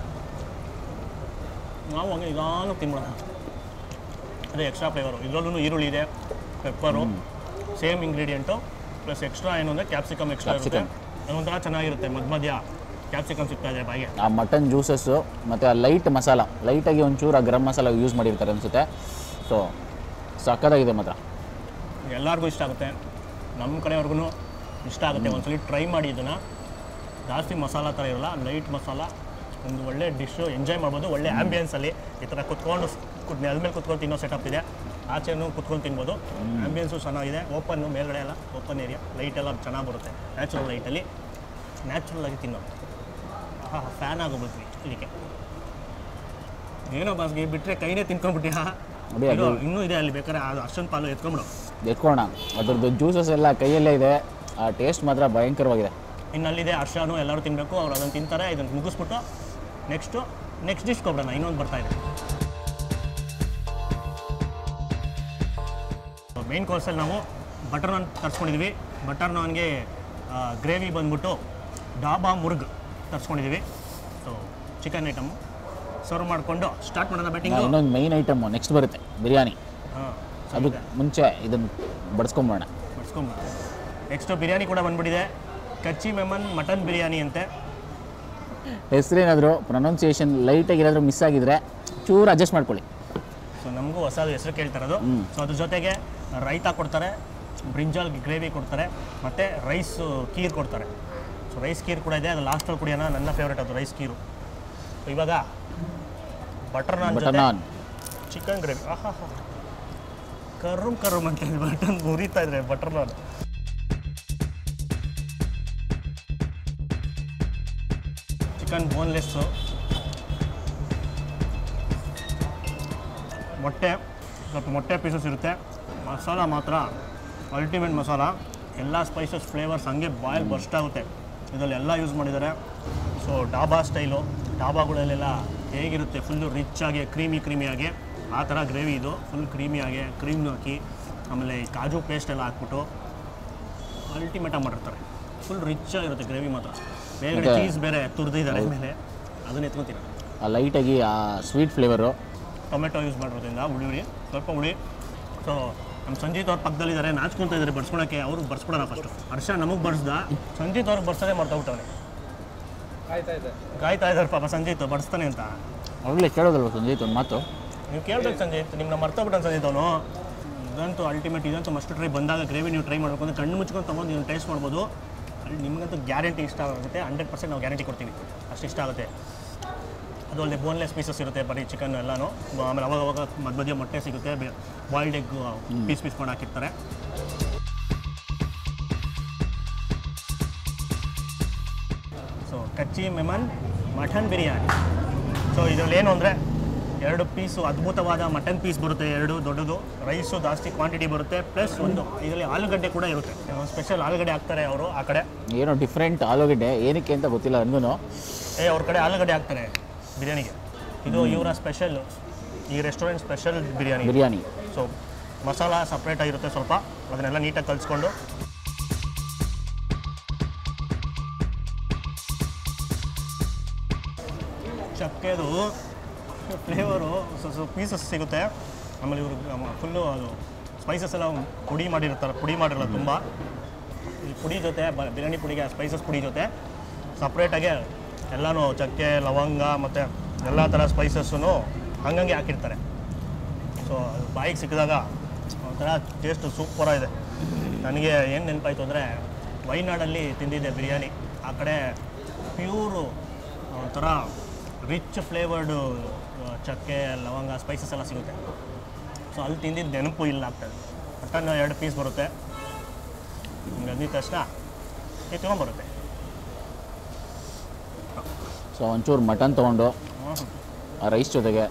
ನಾವು ಹಂಗೆ ನಿಧಾನ ತಿನ್ಬಿಡೋಣ ಅದೇ ಎಕ್ಸ್ಟ್ರಾ ಫ್ಲೇವರು ಇದರಲ್ಲೂ ಈರುಳ್ಳಿ ಇದೆ pepper same ingredient plus extra ಏನು ಅಂದರೆ ಕ್ಯಾಪ್ಸಿಕಮ್ ಎಕ್ಸ್ಟ್ರಾ ಇರುತ್ತೆ ಅದೊಂಥರ ಚೆನ್ನಾಗಿರುತ್ತೆ ಮಧ್ಯ ಮಧ್ಯ ಕ್ಯಾಪ್ಸಿಕಮ್ ಸಿಗ್ತಾ ಇದೆ ಬಾಯಿಗೆ ಆ ಮಟನ್ ಜ್ಯೂಸಸ್ಸು ಮತ್ತು ಆ ಲೈಟ್ ಮಸಾಲ ಲೈಟಾಗಿ ಒಂಚೂರು ಆ ಗರಂ ಮಸಾಲ ಯೂಸ್ ಮಾಡಿರ್ತಾರೆ ಅನಿಸುತ್ತೆ ಸೊ ಸಕ್ಕತ್ತಾಗಿದೆ ಮಾತ್ರ ಎಲ್ಲರಿಗೂ ಇಷ್ಟ ಆಗುತ್ತೆ ನಮ್ಮ ಕಡೆಯವ್ರಿಗೂ ಇಷ್ಟ ಆಗುತ್ತೆ ಒಂದ್ಸಲಿ ಟ್ರೈ ಮಾಡಿ ಇದನ್ನು ಜಾಸ್ತಿ ಮಸಾಲ ಥರ ಇರಲ್ಲ ಲೈಟ್ ಮಸಾಲ ಒಂದು ಒಳ್ಳೆ ಡಿಶ್ಶು ಎಂಜಾಯ್ ಮಾಡ್ಬೋದು ಒಳ್ಳೆ ಆ್ಯಂಬಿಯನ್ಸಲ್ಲಿ ಈ ಥರ ಕುತ್ಕೊಂಡು ಕುದ್ ನೆಲದ ಮೇಲೆ ಕುತ್ಕೊಂಡು ತಿನ್ನೋ ಸೆಟಪ್ ಇದೆ ಆಚೆನೂ ಕುತ್ಕೊಂಡು ತಿನ್ಬೋದು ಆ್ಯಂಬಿಯನ್ಸು ಚೆನ್ನಾಗಿದೆ ಓಪನ್ನು ಮೇಲ್ಗಡೆ ಎಲ್ಲ ಓಪನ್ ಏರಿಯಾ ಲೈಟ್ ಎಲ್ಲ ಚೆನ್ನಾಗಿ ಬರುತ್ತೆ ನ್ಯಾಚುರಲ್ ಲೈಟಲ್ಲಿ ನ್ಯಾಚುರಲ್ ಆಗಿ ತಿನ್ನೋ ಹಾಂ ಫ್ಯಾನ್ ಆಗೋಗ್ಬಿಟ್ವಿ ಇದಕ್ಕೆ ಏನೋ ಬಾಸ್ಗೆ ಬಿಟ್ಟರೆ ಕೈನೇ ತಿನ್ಕೊಂಡ್ಬಿಟ್ಟಿಯಾ ಅದೇ ಅದು- ಇರೋ, ಇನ್ನೂ ಇದೆ ಅಲ್ಲಿ ಬೇಕಾದ್ರೆ ಅದು ಅಷ್ಟೊಂದು ಪಾಲು ಎತ್ಕೊಂಬಿಡು ಎತ್ಕೋಣ ಅದ್ರದ್ದು ಜ್ಯೂಸಸ್ ಎಲ್ಲ ಕೈಯಲ್ಲೇ ಇದೆ ಆ ಟೇಸ್ಟ್ ಮಾತ್ರ ಭಯಂಕರವಾಗಿದೆ ಇನ್ನು ಅಲ್ಲಿದೆ ಹರ್ಷನು ಎಲ್ಲರೂ ತಿನ್ನಬೇಕು ಅವ್ರು ಅದನ್ನು ತಿಂತಾರೆ ಇದನ್ನು ಮುಗಿಸ್ಬಿಟ್ಟು ನೆಕ್ಸ್ಟು ನೆಕ್ಸ್ಟ್ ಡಿಶ್ ಕೊಡೋಣ ಇನ್ನೊಂದು ಬರ್ತಾ ಇದೆ ಮೇನ್ ಕೋರ್ಸಲ್ಲಿ ನಾವು ಬಟರ್ ನಾನ್ ತರಿಸ್ಕೊಂಡಿದ್ವಿ ಬಟರ್ ನಾನ್ಗೆ ಗ್ರೇವಿ ಬಂದ್ಬಿಟ್ಟು ಡಾಬಾ ಮುರ್ಗ್ ತರಿಸ್ಕೊಂಡಿದ್ವಿ ಸೊ ಚಿಕನ್ ಐಟಮು ಸರ್ವ್ ಮಾಡಿಕೊಂಡು ಸ್ಟಾರ್ಟ್ ಮಾಡೋಣ ಬ್ಯಾಟಿಂಗು ಇನ್ನೊಂದು ಮೈನ್ ಐಟಮ್ ನೆಕ್ಸ್ಟ್ ಬರುತ್ತೆ ಬಿರಿಯಾನಿ ಹಾಂ ಅದಕ್ಕೆ ಮುಂಚೆ ಇದನ್ನು ಬಡಿಸ್ಕೊಂಬೋಣ ಬಡ್ಸ್ಕೊಂಬ ನೆಕ್ಸ್ಟು ಬಿರಿಯಾನಿ ಕೂಡ ಬಂದ್ಬಿಟ್ಟಿದೆ ಕಚ್ಚಿ ಮೆಮನ್ ಮಟನ್ ಬಿರಿಯಾನಿ ಅಂತೆ ಹೆಸರೇನಾದರೂ ಪ್ರೊನೌನ್ಸಿಯೇಷನ್ ಲೈಟಾಗಿ ಏನಾದರೂ ಮಿಸ್ ಆಗಿದ್ರೆ ಚೂರು ಅಡ್ಜಸ್ಟ್ ಮಾಡ್ಕೊಳ್ಳಿ ಸೊ ನಮಗೂ ಹೊಸದು ಹೆಸರು ಕೇಳ್ತಾರದು ಸೊ ಅದ್ರ ಜೊತೆಗೆ ರೈತ ಕೊಡ್ತಾರೆ ಬ್ರಿಂಜಾಲ್ ಗ್ರೇವಿ ಕೊಡ್ತಾರೆ ಮತ್ತು ರೈಸ್ ಕೀರ್ ಕೊಡ್ತಾರೆ ಸೊ ರೈಸ್ ಕೀರ್ ಕೂಡ ಇದೆ ಅದು ಲಾಸ್ಟಲ್ಲಿ ಕುಡಿಯೋಣ ನನ್ನ ಫೇವ್ರೇಟ್ ಅದು ರೈಸ್ ಕೀರು ಸೊ ಇವಾಗ ಬಟರ್ ನಾನ್ ಬಟರ್ ಜೊತೆ ನಾನ್ ಚಿಕನ್ ಗ್ರೇವಿ ಆಹಾ ಕರ್ರುಮ್ ಕರ್ರುಮ್ ಅಂತ ಬಟನ್ ಮುರಿತಾ ಇದ್ರೆ ಬಟರ್ ನಾನ್ ಚಿಕನ್ ಬೋನ್ಲೆಸ್ಸು ಮೊಟ್ಟೆ ಸ್ವಲ್ಪ ಮೊಟ್ಟೆ ಪೀಸಸ್ ಇರುತ್ತೆ ಮಸಾಲ ಮಾತ್ರ ಅಲ್ಟಿಮೇಟ್ ಮಸಾಲ ಎಲ್ಲ ಸ್ಪೈಸಸ್ ಫ್ಲೇವರ್ಸ್ ಹಂಗೆ ಬಾಯಲ್ಲಿ ಬರ್ಸ್ಟ್ ಆಗುತ್ತೆ ಇದರಲ್ಲಿ ಎಲ್ಲ ಯೂಸ್ ಮಾಡಿದ್ದಾರೆ ಸೊ ಡಾಬಾ ಸ್ಟೈಲು ಡಾಬಾಗಳಲ್ಲೆಲ್ಲ ಹೇಗಿರುತ್ತೆ ಫುಲ್ಲು ರಿಚ್ ಆಗಿ ಕ್ರೀಮಿ ಕ್ರೀಮಿಯಾಗಿ ಆ ಥರ ಗ್ರೇವಿ ಇದು ಫುಲ್ ಕ್ರೀಮಿಯಾಗಿ ಕ್ರೀಮ್ ಹಾಕಿ ಆಮೇಲೆ ಈ ಕಾಜು ಪೇಸ್ಟ್ ಎಲ್ಲ ಹಾಕ್ಬಿಟ್ಟು ಅಲ್ಟಿಮೇಟಾಗಿ ಮಾಡಿರ್ತಾರೆ ಫುಲ್ ರಿಚ್ ಆಗಿರುತ್ತೆ ಗ್ರೇವಿ ಮಾತ್ರ ಬೇರೆ ಮತ್ತೆ- ಚೀಸ್ ಬೇರೆ ತುರಿದಿದ್ದಾರೆ ಮೇಲೆ ಅದನ್ನ ಎತ್ಕೊತೀನಿ ಆ ಲೈಟಾಗಿ ಆ ಸ್ವೀಟ್ ಫ್ಲೇವರು ಟೊಮೆಟೊ ಯೂಸ್ ಮಾಡಿರೋದ್ರಿಂದ ಹುಳಿ ಹುಳಿ ಸ್ವಲ್ಪ ಹುಳಿ ಸೊ ನಮ್ಮ ಸಂಜೀತ್ ಅವ್ರ ಪಕ್ಕದಲ್ಲಿದ್ದಾರೆ ನಾಚ್ಕೊತಾ ಇದ್ದಾರೆ ಬಡ್ಸ್ಕೊಳಕ್ಕೆ ಅವ್ರಿಗೆ ಬಡ್ಸ್ಕೊಡೋಣ ಫಸ್ಟು ಹರ್ಷ ನಮಗೆ ಬಡ್ಸ್ದ ಸಂಜೀತ್ ಅವ್ರಿಗೆ ಬಡ್ಸೋದೇ ಮರ್ತೋಗ್ಬಿಟ್ಟವ್ರೆ ಆಯ್ತಾ ಇದೆ ಕಾಯ್ತಾ ಇದ್ದಾರೆ ಪಾಪ ಸಂಜೀತ್ ಬಡಿಸ್ತಾನೆ ಅಂತ ಅವ್ರಲ್ಲೇ ಕೇಳೋದಲ್ವ ಸಂಜೀತ್ ಒಂದು ಮಾತು ನೀವು ಕೇಳ್ಬೇಕು ಸಂಜೀತ್ ನಿಮ್ನ ಮರ್ತೋಗ್ಬಿಟ್ಟಾನೆ ಸಂಜೀತ್ ಅವನು ಇದಂತೂ ಅಲ್ಟಿಮೇಟ್ ಇದಂತೂ ಮಸ್ಟ್ ಟ್ರೈ ಬಂದಾಗ ಗ್ರೇವಿ ನೀವು ಟ್ರೈ ಮಾಡಬೇಕು ಅಂದರೆ ಕಣ್ಣು ಮುಚ್ಕೊಂಡು ತೊಗೊಂಡು ನೀವು ಟೇಸ್ಟ್ ಮಾಡ್ಬೋದು ಅಲ್ಲಿ ನಿಮಗಂತೂ ಗ್ಯಾರಂಟಿ ಇಷ್ಟ ಆಗುತ್ತೆ ಹಂಡ್ರೆಡ್ ಪರ್ಸೆಂಟ್ ನಾವು ಗ್ಯಾರಂಟಿ ಕೊಡ್ತೀವಿ ಅಷ್ಟು ಇಷ್ಟ ಆಗುತ್ತೆ ಅದು ಅಲ್ಲದೆ ಬೋನ್ಲೆಸ್ ಪೀಸಸ್ ಇರುತ್ತೆ ಬರೀ ಚಿಕನ್ ಎಲ್ಲನೂ ಆಮೇಲೆ ಅವಾಗ ಅವಾಗ ಮಧ್ಯ ಮಧ್ಯೆ ಮೊಟ್ಟೆ ಸಿಗುತ್ತೆ ಬಾಯ್ಲ್ಡ್ ಎಗ್ ಪೀಸ್ ಪೀಸ್ ಮಾಡಿ ಹಾಕಿರ್ತಾರೆ ಸೊ ಕಚ್ಚಿ ಮೆಮನ್ ಮಟನ್ ಬಿರಿಯಾನಿ ಸೊ ಇದರಲ್ಲಿ ಏನು ಅಂದರೆ ಎರಡು ಪೀಸು ಅದ್ಭುತವಾದ ಮಟನ್ ಪೀಸ್ ಬರುತ್ತೆ ಎರಡು ದೊಡ್ಡದು ರೈಸು ಜಾಸ್ತಿ ಕ್ವಾಂಟಿಟಿ ಬರುತ್ತೆ ಪ್ಲಸ್ ಒಂದು ಇದರಲ್ಲಿ ಆಲೂಗಡ್ಡೆ ಕೂಡ ಇರುತ್ತೆ ಸ್ಪೆಷಲ್ ಆಲೂಗಡ್ಡೆ ಹಾಕ್ತಾರೆ ಅವರು ಆ ಕಡೆ ಏನೋ ಡಿಫ್ರೆಂಟ್ ಆಲೂಗಡ್ಡೆ ಏನಕ್ಕೆ ಅಂತ ಗೊತ್ತಿಲ್ಲ ನನಗೂ ಏ ಅವ್ರ ಕಡೆ ಆಲೂಗಡ್ಡೆ ಹಾಕ್ತಾರೆ ಬಿರಿಯಾನಿಗೆ ಇದು ಇವರ ಸ್ಪೆಷಲ್ ಈ restaurant special biryani biryani so ಮಸಾಲ ಸಪ್ರೇಟ್ ಆಗಿರುತ್ತೆ ಸ್ವಲ್ಪ ಅದನ್ನೆಲ್ಲ ನೀಟಾಗಿ ಕಲಿಸ್ಕೊಂಡು ಚಕ್ಕೆದು ಫ್ಲೇವರು ಸ್ವಲ್ಪ ಪೀಸಸ್ ಸಿಗುತ್ತೆ ಆಮೇಲೆ ಇವರು ಫುಲ್ಲು ಅದು ಸ್ಪೈಸಸ್ ಎಲ್ಲ ಪುಡಿ ಮಾಡಿರ್ತಾರೆ ಪುಡಿ ಮಾಡಿರಲ್ಲ ತುಂಬ ಈ ಪುಡಿ ಜೊತೆ ಬ- ಬಿರಿಯಾನಿ ಪುಡಿಗೆ ಸ್ಪೈಸಸ್ ಪುಡಿ ಜೊತೆ ಸಪ್ರೇಟಾಗೆ ಎಲ್ಲನೂ ಚಕ್ಕೆ ಲವಂಗ ಮತ್ತು ಎಲ್ಲ ಥರ ಸ್ಪೈಸಸ್ಸೂ ಹಂಗಂಗೆ ಹಾಕಿರ್ತಾರೆ ಸೊ ಅದು ಬಾಯಿಗೆ ಸಿಕ್ಕಿದಾಗ ಒಂಥರ ಟೇಸ್ಟ್ ಸೂಪರಾಗಿದೆ ನನಗೆ ಏನು ನೆನಪಾಯ್ತು ಅಂದರೆ ವೈನಾಡಲ್ಲಿ ತಿಂದಿದ್ದೆ ಬಿರಿಯಾನಿ ಆ ಕಡೆ ಪ್ಯೂರು ಒಂಥರ ರಿಚ್ ಫ್ಲೇವರ್ಡು ಚಕ್ಕೆ ಲವಂಗ ಸ್ಪೈಸಸ್ ಎಲ್ಲ ಸಿಗುತ್ತೆ ಸೊ ಅಲ್ಲಿ ತಿಂದಿದ್ದು ನೆನಪು ಇಲ್ಲ ಆಗ್ತದೆ ಮಟನ್ ಎರಡು ಪೀಸ್ ಬರುತ್ತೆ ಹಿಂಗೆ ಅಂದಿದ ತಕ್ಷಣ ಎತ್ಕೊಂಡ್ಬರುತ್ತೆ ಸೊ ಒಂಚೂರು ಮಟನ್ ತೊಗೊಂಡು ಆ ರೈಸ್ ಜೊತೆಗೆ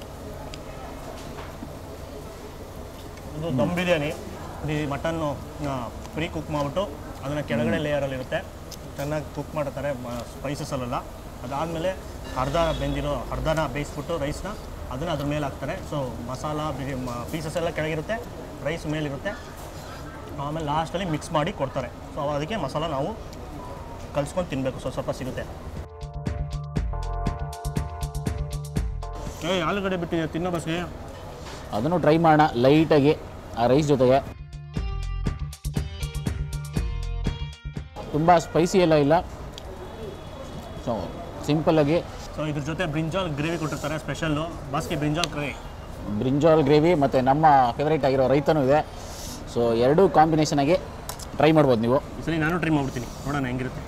ಇದು ದಮ್ ಬಿರಿಯಾನಿ ಈ ಮಟನ್ನು ಫ್ರೀ ಕುಕ್ ಮಾಡಿಬಿಟ್ಟು ಅದನ್ನು ಕೆಳಗಡೆ ಲೇಯರಲ್ಲಿ ಇರುತ್ತೆ ಚೆನ್ನಾಗಿ ಕುಕ್ ಮಾಡ್ತಾರೆ ಸ್ಪೈಸಸಲ್ಲೆಲ್ಲ ಅದಾದಮೇಲೆ ಅರ್ಧ ಬೆಂದಿರೋ ಅರ್ಧನ ಬೇಯಿಸ್ಬಿಟ್ಟು ರೈಸ್ನ ಅದನ್ನು ಅದ್ರ ಮೇಲೆ ಹಾಕ್ತಾರೆ ಸೊ ಮಸಾಲ ಬಿರಿ ಪೀಸಸ್ ಎಲ್ಲ ಕೆಳಗಿರುತ್ತೆ ರೈಸ್ ಮೇಲಿರುತ್ತೆ ಆಮೇಲೆ ಲಾಸ್ಟಲ್ಲಿ ಮಿಕ್ಸ್ ಮಾಡಿ ಕೊಡ್ತಾರೆ ಸೊ ಅದಕ್ಕೆ ಮಸಾಲ ನಾವು ಕಲ್ಸ್ಕೊಂಡು ತಿನ್ನಬೇಕು ಸ್ವಲ್ಪ ಸ್ವಲ್ಪ ಸಿಗುತ್ತೆ ಏಯ್ ಆಲೂಗಡ್ಡೆ ಬಿಟ್ಟಿದೆ ತಿನ್ನೋ ಬಸ್ಗೆ ಅದನ್ನು ಟ್ರೈ ಮಾಡೋಣ ಲೈಟಾಗಿ ಆ ರೈಸ್ ಜೊತೆಗೆ ತುಂಬ ಸ್ಪೈಸಿ ಎಲ್ಲ ಇಲ್ಲ ಸೊ ಸಿಂಪಲ್ಲಾಗಿ ಸೊ ಇದ್ರ ಜೊತೆ ಬ್ರಿಂಜಾಲ್ ಗ್ರೇವಿ ಕೊಟ್ಟಿರ್ತಾರೆ ಸ್ಪೆಷಲ್ಲು ಬಾಸ್ಗೆ ಬ್ರಿಂಜಾಲ್ ಗ್ರೇವಿ ಬ್ರಿಂಜಾಲ್ ಗ್ರೇವಿ ಮತ್ತು ನಮ್ಮ ಫೇವ್ರೇಟ್ ಆಗಿರೋ ರೈತನೂ ಇದೆ ಸೊ ಎರಡೂ ಕಾಂಬಿನೇಷನ್ ಆಗಿ ಟ್ರೈ ಮಾಡ್ಬೋದು ನೀವು ಈ ಸಲ ನಾನು ಟ್ರೈ ಮಾಡ್ಬಿಡ್ತೀನಿ ನೋಡೋಣ ಹೆಂಗಿರುತ್ತೆ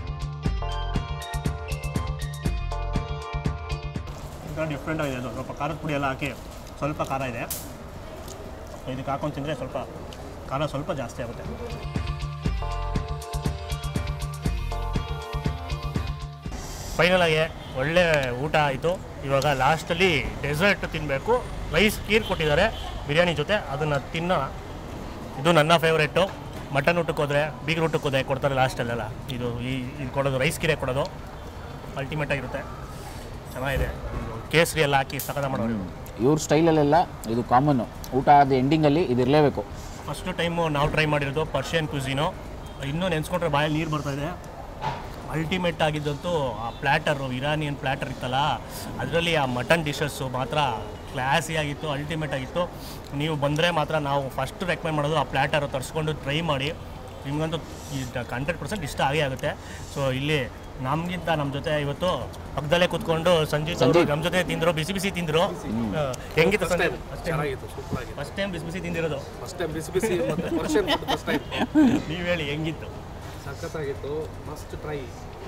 ಒಂಥರ ಡಿಫ್ರೆಂಟ್ ಆಗಿದೆ ಅದು ಸ್ವಲ್ಪ ಖಾರದ ಪುಡಿ ಎಲ್ಲ ಹಾಕಿ ಸ್ವಲ್ಪ ಖಾರ ಇದೆ ಇದಕ್ಕೆ ಹಾಕೊಂಡು ತಿಂದರೆ ಸ್ವಲ್ಪ ಖಾರ ಸ್ವಲ್ಪ ಜಾಸ್ತಿ ಆಗುತ್ತೆ ಫೈನಲ್ ಆಗಿ ಒಳ್ಳೆ ಊಟ ಆಯಿತು ಇವಾಗ ಲಾಸ್ಟಲ್ಲಿ ಡೆಸರ್ಟ್ ತಿನ್ನಬೇಕು ರೈಸ್ ಕೀರ್ ಕೊಟ್ಟಿದ್ದಾರೆ ಬಿರಿಯಾನಿ ಜೊತೆ ಅದನ್ನು ತಿನ್ನೋಣ ಇದು ನನ್ನ ಫೇವ್ರೇಟು ಮಟನ್ ಊಟಕ್ಕೆ ಹೋದರೆ ಬೀಗ್ರ ಊಟಕ್ಕೆ ಹೋದೆ ಕೊಡ್ತಾರೆ ಲಾಸ್ಟಲ್ಲೆಲ್ಲ ಇದು ಈ ಇದು ಕೊಡೋದು ರೈಸ್ ಕೀರೆ ಕೊಡೋದು ಅಲ್ಟಿಮೇಟ್ ಆಗಿರುತ್ತೆ ಚೆನ್ನಾಗಿದೆ ಇದು ಕೇಸರಿ ಎಲ್ಲ ಹಾಕಿ ಸಕದ ಮಾಡೋರು ಇವ್ರು. ಇವ್ರ ಸ್ಟೈಲಲ್ಲೆಲ್ಲ ಇದು ಕಾಮನ್ನು ಊಟ ಆದ ಎಂಡಿಂಗಲ್ಲಿ ಇದು ಇರಲೇಬೇಕು ಫಸ್ಟ್ ಟೈಮು ನಾವು ಟ್ರೈ ಮಾಡಿರೋದು ಪರ್ಷಿಯನ್ ಕ್ಯೂಸಿನು ಇನ್ನೂ ನೆನೆಸ್ಕೊಂಡ್ರೆ ಬಾಯಲ್ಲಿ ನೀರು ಬರ್ತಾ ಇದೆ ಅಲ್ಟಿಮೇಟ್ ಆಗಿದ್ದಂತೂ ಆ ಪ್ಲ್ಯಾಟರು ಇರಾನಿಯನ್ ಪ್ಲ್ಯಾಟರ್ ಇತ್ತಲ್ಲ ಅದರಲ್ಲಿ ಆ ಮಟನ್ ಡಿಶಸ್ಸು ಮಾತ್ರ ಕ್ಲಾಸಿ ಆಗಿತ್ತು ಅಲ್ಟಿಮೇಟ್ ಆಗಿತ್ತು ನೀವು ಬಂದರೆ ಮಾತ್ರ ನಾವು ಫಸ್ಟ್ ರೆಕಮೆಂಡ್ ಮಾಡೋದು ಆ ಪ್ಲ್ಯಾಟರು ತರಿಸ್ಕೊಂಡು ಟ್ರೈ ಮಾಡಿ ನಿಮಗಂತೂ ಹಂಡ್ರೆಡ್ ಪರ್ಸೆಂಟ್ ಇಷ್ಟ ಆಗೇ ಆಗುತ್ತೆ ಸೊ ಇಲ್ಲಿ ನಮಗಿಂತ ನಮ್ಮ ಜೊತೆ ಇವತ್ತು ಪಕ್ಕದಲ್ಲೇ ಕೂತ್ಕೊಂಡು ಸಂಜೀತ್ ಅವರು ನಮ್ಮ ಜೊತೆ ತಿಂದರು ಬಿಸಿ ಬಿಸಿ ತಿಂದರು ಹೆಂಗಿತ್ತು ಸಂಜಯ್ ಚೆನ್ನಾಗಿತ್ತು ಸೂಪರ್ ಆಗಿತ್ತು ಫಸ್ಟ್ ಟೈಮ್ ಬಿಸಿ ಬಿಸಿ ತಿಂದಿರೋದು ಫಸ್ಟ್ ಟೈಮ್ ಬಿಸಿ ಬಿಸಿ ಮತ್ತೆ ಪರ್ಷಿಯನ್ ಫುಡ್ ಫಸ್ಟ್ ಟೈಮ್ ನೀವು ಹೇಳಿ ಹೆಂಗಿತ್ತು ಸಖತ್ತಾಗಿತ್ತು ಮಸ್ಟ್ ಟ್ರೈ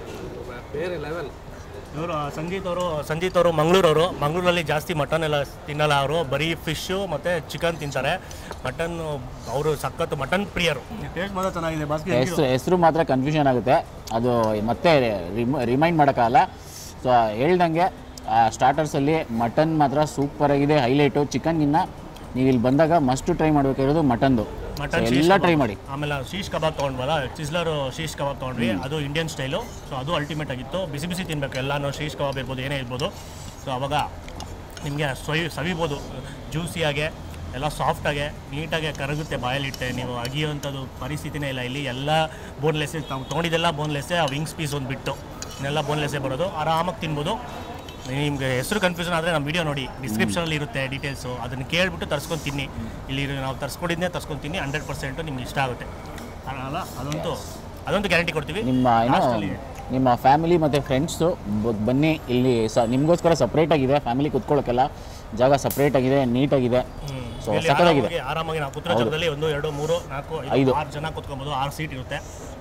ಬೇರೆ ಲೆವೆಲ್ ಇವರು ಸಂಗೀತ್ ಅವರು ಸಂಗೀತ್ ಅವರು ಮಂಗಳೂರವರು ಮಂಗಳೂರಲ್ಲಿ ಜಾಸ್ತಿ ಮಟನ್ ಎಲ್ಲ ತಿನ್ನಲ್ಲ ಅವರು ಬರೀ ಫಿಶ್ಶು ಮತ್ತು ಚಿಕನ್ ತಿಂತಾರೆ ಮಟನ್ ಅವರು ಸಖತ್ತು ಮಟನ್ ಪ್ರಿಯರು ಟೇಸ್ಟ್ ಮಾತ್ರ ಚೆನ್ನಾಗಿದೆ ಬಾಸ್ಗೆ ಹೆಸರು ಹೆಸರು ಮಾತ್ರ ಕನ್ಫ್ಯೂಷನ್ ಆಗುತ್ತೆ ಅದು ಮತ್ತೆ ರಿಮೈಂಡ್ ಮಾಡೋಕ್ಕಾಗಲ್ಲ ಸೊ ಹೇಳ್ದಂಗೆ ಸ್ಟಾರ್ಟರ್ಸಲ್ಲಿ ಮಟನ್ ಮಾತ್ರ ಸೂಪರ್ ಆಗಿದೆ ಹೈಲೈಟು ಚಿಕನ್ಗಿನ್ನ ನೀವು ಇಲ್ಲಿ ಬಂದಾಗ ಮಸ್ಟು ಟ್ರೈ ಮಾಡಬೇಕಾಗಿರೋದು ಮಟನ್ದು ಮಟನ್ ಎಲ್ಲ ಟ್ರೈ ಮಾಡಿ ಆಮೇಲೆ ಶೀಶ್ ಕಬಾಬ್ ತೊಗೊಂಡ್ವಲ್ಲ ಚಿಸ್ಲರ್ ಶೀಶ್ ಕಬಾಬ್ ತೊಗೊಂಡ್ವಿ ಅದು ಇಂಡಿಯನ್ ಸ್ಟೈಲು ಸೊ ಅದು ಅಲ್ಟಿಮೇಟ್ ಆಗಿತ್ತು ಬಿಸಿ ಬಿಸಿ ತಿನ್ನಬೇಕು ಎಲ್ಲನೂ ಶೀಶ್ ಕಬಾಬ್ ಇರ್ಬೋದು ಏನೇ ಇರ್ಬೋದು ಸೊ ಅವಾಗ ನಿಮಗೆ ಸವಿ ಸವಿಬೋದು ಜ್ಯೂಸಿಯಾಗೆ ಎಲ್ಲ ಸಾಫ್ಟಾಗೆ ನೀಟಾಗೆ ಕರಗುತ್ತೆ ಬಾಯಲ್ಲಿಟ್ಟೆ ನೀವು ಅಗಿಯುವಂಥದ್ದು ಪರಿಸ್ಥಿತಿನೇ ಇಲ್ಲ ಇಲ್ಲಿ ಎಲ್ಲ ಬೋನ್ಲೆಸ್ಸೇ ನಾವು ತೊಗೊಂಡಿದ್ದೆಲ್ಲ ಬೋನ್ಲೆಸ್ಸೇ ಆ ವಿಂಗ್ಸ್ ಪೀಸ್ ಒಂದು ಬಿಟ್ಟು ಇನ್ನೆಲ್ಲ ಬೋನ್ಲೆಸ್ಸೇ ಬರೋದು ಆರಾಮಾಗಿ ತಿನ್ಬೋದು ನಿಮಗೆ ಹೆಸರು ಕನ್ಫ್ಯೂಷನ್ ಆದರೆ ನಮ್ಮ ವಿಡಿಯೋ ನೋಡಿ ಡಿಸ್ಕ್ರಿಪ್ಷನಲ್ಲಿ ಇರುತ್ತೆ ಡೀಟೇಲ್ಸು ಅದನ್ನು ಕೇಳಿಬಿಟ್ಟು ತರ್ಸ್ಕೊಂಡು ತಿನ್ನಿ ಇಲ್ಲಿ ನಾವು ತರ್ಸ್ಕೊಂಡಿದ್ದೇ ತರ್ಸ್ಕೊಂಡು ತಿನ್ನಿ ಹಂಡ್ರೆಡ್ ಪರ್ಸೆಂಟು ನಿಮ್ಗೆ ಇಷ್ಟ ಆಗುತ್ತೆ ಅಲ್ಲ ಅದಂತೂ ಅದಂತೂ ಗ್ಯಾರಂಟಿ ಕೊಡ್ತೀವಿ ನಿಮ್ಮ ಏನೋ ಲಾಸ್ಟಲ್ಲಿ ನಿಮ್ಮ ಫ್ಯಾಮಿಲಿ ಮತ್ತು ಫ್ರೆಂಡ್ಸು ಬನ್ನಿ ಇಲ್ಲಿ ಸ ನಿಮಗೋಸ್ಕರ ಸಪ್ರೇಟಾಗಿದೆ ಫ್ಯಾಮಿಲಿ ಕುತ್ಕೊಳ್ಳೋಕ್ಕೆಲ್ಲ ಜಾಗ ಸಪ್ರೇಟಾಗಿದೆ ನೀಟಾಗಿದೆ ಸೊ ಇಲ್ಲಿ ಸಕ್ಕತ್ತಾಗಿದೆ ಆರಾಮಾಗಿ ಆರಾಮಾಗಿ ನಾವು ಕೂತ್ರೋ ಜಾಗದಲ್ಲಿ ಒಂದು ಎರಡು ಮೂರು ನಾಲ್ಕು ಐದು ಐದು. ಆರು ಜನ ಕೂತ್ಕೊಬೋದು ಆರು ಸೀಟ್ ಇರುತ್ತೆ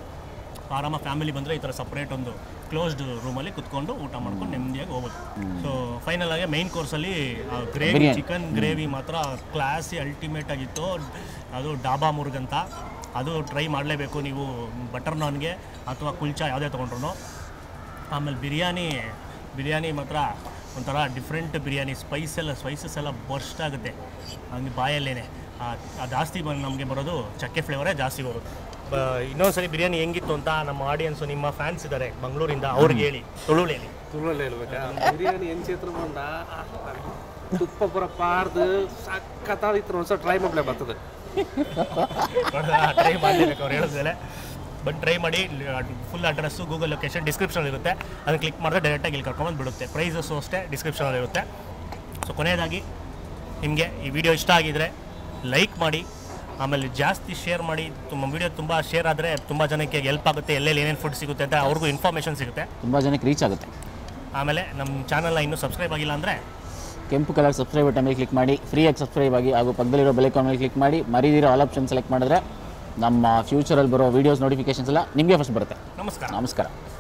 ಆರಾಮ ಫ್ಯಾಮಿಲಿ ಬಂದರೆ ಈ ಥರ ಸಪ್ರೇಟ್ ಒಂದು ಕ್ಲೋಸ್ಡ್ ರೂಮಲ್ಲಿ ಕುತ್ಕೊಂಡು ಊಟ ಮಾಡ್ಕೊಂಡು ನೆಮ್ಮದಿಯಾಗಿ ಹೋಗ್ಬೋದು ಸೊ ಫೈನಲ್ ಆಗಿ ಮೈನ್ ಕೋರ್ಸಲ್ಲಿ ಗ್ರೇವಿ ಬಿರಿಯಾನಿ. ಚಿಕನ್ ಗ್ರೇವಿ ಮಾತ್ರ ಕ್ಲಾಸಿ ಅಲ್ಟಿಮೇಟ್ ಆಗಿತ್ತು ಅದು ಡಾಬಾ ಮುರ್ಗ್ ಅಂತ ಅದು ಟ್ರೈ ಮಾಡಲೇಬೇಕು ನೀವು ಬಟರ್ ನಾನ್ಗೆ ಅಥವಾ ಕುಲ್ಚಾ ಯಾವುದೇ ತೊಗೊಂಡ್ರು ಆಮೇಲೆ ಬಿರಿಯಾನಿ ಬಿರಿಯಾನಿ ಮಾತ್ರ ಒಂಥರ ಡಿಫ್ರೆಂಟ್ ಬಿರಿಯಾನಿ ಸ್ಪೈಸ್ ಎಲ್ಲ ಸ್ಪೈಸಸ್ ಎಲ್ಲ ಬರ್ಸ್ಟ್ ಆಗುತ್ತೆ ಹಂಗೆ ಬಾಯಲ್ಲೇನೆ ಆ ಆ ಜಾಸ್ತಿ ಬಂದು ನಮಗೆ ಬರೋದು ಚಕ್ಕೆ ಫ್ಲೇವರೇ ಜಾಸ್ತಿ ಬರೋದು ಬ ಇನ್ನೊಂದ್ಸರಿ ಬಿರಿಯಾನಿ ಹೆಂಗಿತ್ತು ಅಂತ ನಮ್ಮ ಆಡಿಯನ್ಸು ನಿಮ್ಮ ಫ್ಯಾನ್ಸ್ ಇದ್ದಾರೆ ಮಂಗಳೂರಿಂದ ಅವ್ರಿಗೆ ಹೇಳಿ ತುಳುಳು ಹೇಳಿ ತುಳುವಲ್ಲಿ ಹೇಳ್ಬೇಕಾ ಬಿರಿಯಾನಿ ಹೆಂಗ್ ಚೇತ್ರ ಬಂದ ತುಪ್ಪ ಪುರ ಪಾರ್ದು ಸಖತ್ತಾಗಿತ್ತು ಒಂದ್ಸಲ ಟ್ರೈ ಮಾಡ್ಲೇ ಬರ್ತದೆ ಟ್ರೈ ಮಾಡಲೇಬೇಕು ಅವ್ರು ಹೇಳಿದ್ಮೇಲೆ ಬಂದು ಟ್ರೈ ಮಾಡಿ full address Google location description ಇರುತ್ತೆ ಅದನ್ನು ಕ್ಲಿಕ್ ಮಾಡಿದ್ರೆ ಡೈರೆಕ್ಟಾಗಿ ಇಲ್ಲಿ ಕರ್ಕೊಂಬಂದು ಬಿಡುತ್ತೆ ಪ್ರೈಸಸ್ಸು ಅಷ್ಟೇ ಡಿಸ್ಕ್ರಿಪ್ಷನಲ್ಲಿ ಇರುತ್ತೆ ಸೊ ಕೊನೆಯದಾಗಿ ನಿಮಗೆ ಈ ವಿಡಿಯೋ ಇಷ್ಟ ಆಗಿದರೆ ಲೈಕ್ ಮಾಡಿ ಆಮೇಲೆ ಜಾಸ್ತಿ ಶೇರ್ ಮಾಡಿ ತುಂಬ ವಿಡಿಯೋ ತುಂಬ ಶೇರ್ ಆದರೆ ತುಂಬ ಜನಕ್ಕೆ ಹೆಲ್ಪ್ ಆಗುತ್ತೆ ಎಲ್ಲೆಲ್ಲಿ ಏನೇನು ಫುಡ್ ಸಿಗುತ್ತೆ ಅಂತ ಅವ್ರಿಗೂ ಇನ್ಫಾರ್ಮೇಷನ್ ಸಿಗುತ್ತೆ ತುಂಬ ಜನಕ್ಕೆ ರೀಚ್ ಆಗುತ್ತೆ ಆಮೇಲೆ ನಮ್ಮ ಚಾನಲ್ನ ಇನ್ನೂ ಸಬ್ಸ್ಕ್ರೈಬ್ ಆಗಿಲ್ಲ ಅಂದರೆ ಕೆಂಪು ಕಲರ್ ಸಬ್ಸ್ಕ್ರೈಬ್ ಬಟನ್ ಮೇಲೆ ಕ್ಲಿಕ್ ಮಾಡಿ ಫ್ರೀಯಾಗಿ ಸಬ್ಸ್ಕ್ರೈಬ್ ಆಗಿ ಹಾಗೂ ಪಕ್ಕದಲ್ಲಿರೋ ಬೆಲ್ ಐಕಾನ್ ಮೇಲೆ ಕ್ಲಿಕ್ ಮಾಡಿ ಮರಿದಿರೋ ಆಲ್ ಆಪ್ಷನ್ ಸೆಲೆಕ್ಟ್ ಮಾಡಿದ್ರೆ ನಮ್ಮ ಫ್ಯೂಚರಲ್ಲಿ ಬರೋ ವೀಡಿಯೋಸ್ ನೋಟಿಫಿಕೇಶನ್ಸ್ ಎಲ್ಲ ನಿಮಗೆ ಫಸ್ಟ್ ಬರುತ್ತೆ ನಮಸ್ಕಾರ ನಮಸ್ಕಾರ